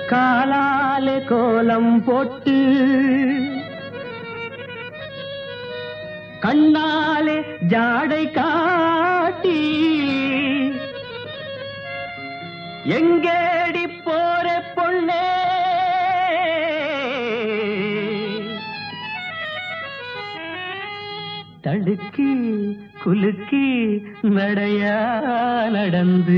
காலாலே கோலம் போட்டு கண்ணாலே ஜாடை காட்டி எங்கேடி போற பொண்ணே தடுக்கி குலுக்கி நடையா நடந்து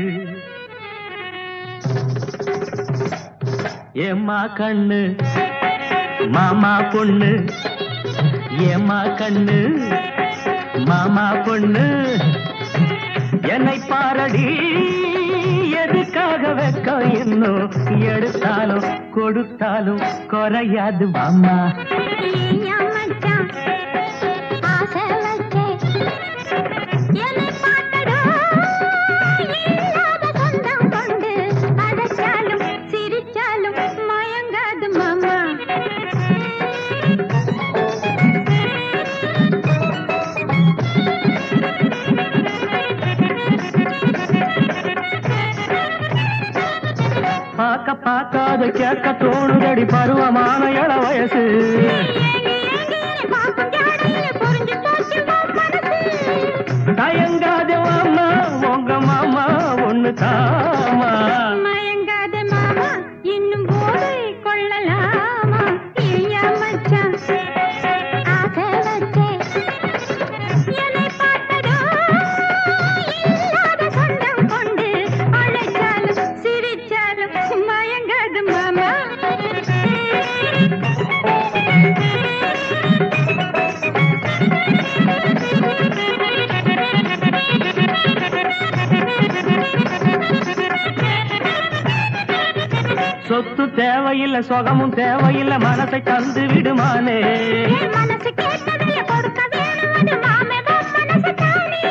ஏம்மா கண்ணு மாமா பொண்ணு ஏம்மா கண்ணு மாமா பொண்ணு என்னை பாரடி எதுக்காக வெக்கம் இன்னும் எடுத்தாலும் கொடுத்தாலும் குறையாது மாமா ஏய்யா மச்சான், ஆசை வச்சே. என்னை பார்த்தடா, இல்லாத சொந்தம் கொண்டு. அழைச்சாலும், சிரிச்சாலும் மயங்காது மாமா பார்க்க பார்க்காத கேட்க தோணுதடி பருவமான இள வயசு ஏங்கி, ஏங்கி பார்க்கும் ஜாடையில புரிஞ்சு போச்சு உன் மனசு. தயங்காத மாமா உங்க மாமா ஒண்ணு தாமா மயங்காத மாமா இன்னும் போதை கொள்ளலாமா ஏய்யா மச்சான் ஆசை வச்சே என்னை பார்த்ததோ இல்லாத சொந்தம் கொண்டு அழைச்சாலும் சிரிச்சாலும் மயங்காது மாமா சொத்து தேவையில்லை சுகமும் தேவையில்லை மனசை தந்து விடுமானே என் மனசு கேட்டதைய கொடுக்க வேணும் அது மாமே உன் மனசு தானே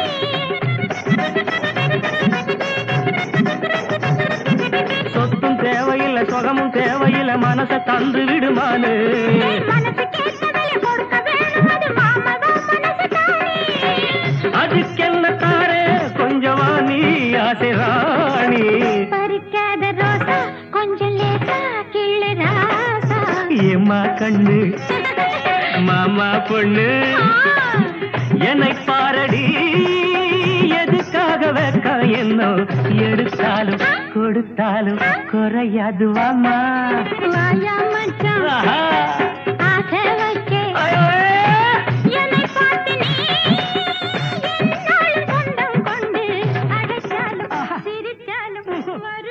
சொத்தும் தேவையில்லை சுகமும் தேவையில்லை மனசை தந்து விடுமானே என் மனசு கேட்டதைய கொடுக்க வேணும் அது மாமே உன் மனசு தானே அதுக்கென்ன தாரே கொஞ்சமா நீ ஆசை ராணி பறிக்காத ரோசா கொஞ்சம் லேசா கிள்ளு ராசா ஏம்மா கண்ணு மாமா பொண்ணு என்னை பாரடி எதுக்காக வெக்க என்ன எடுத்தாலும் கொடுத்தாலும் குறையாது வாமா வாயா மச்சான் ஆஹா. ஆசை வைக்கே ஐயோ. என்னை பார்த்து நீ என்னாலும் சொந்தம் கொண்டு அடைச்சாலும் சிரிச்சாலும் வரு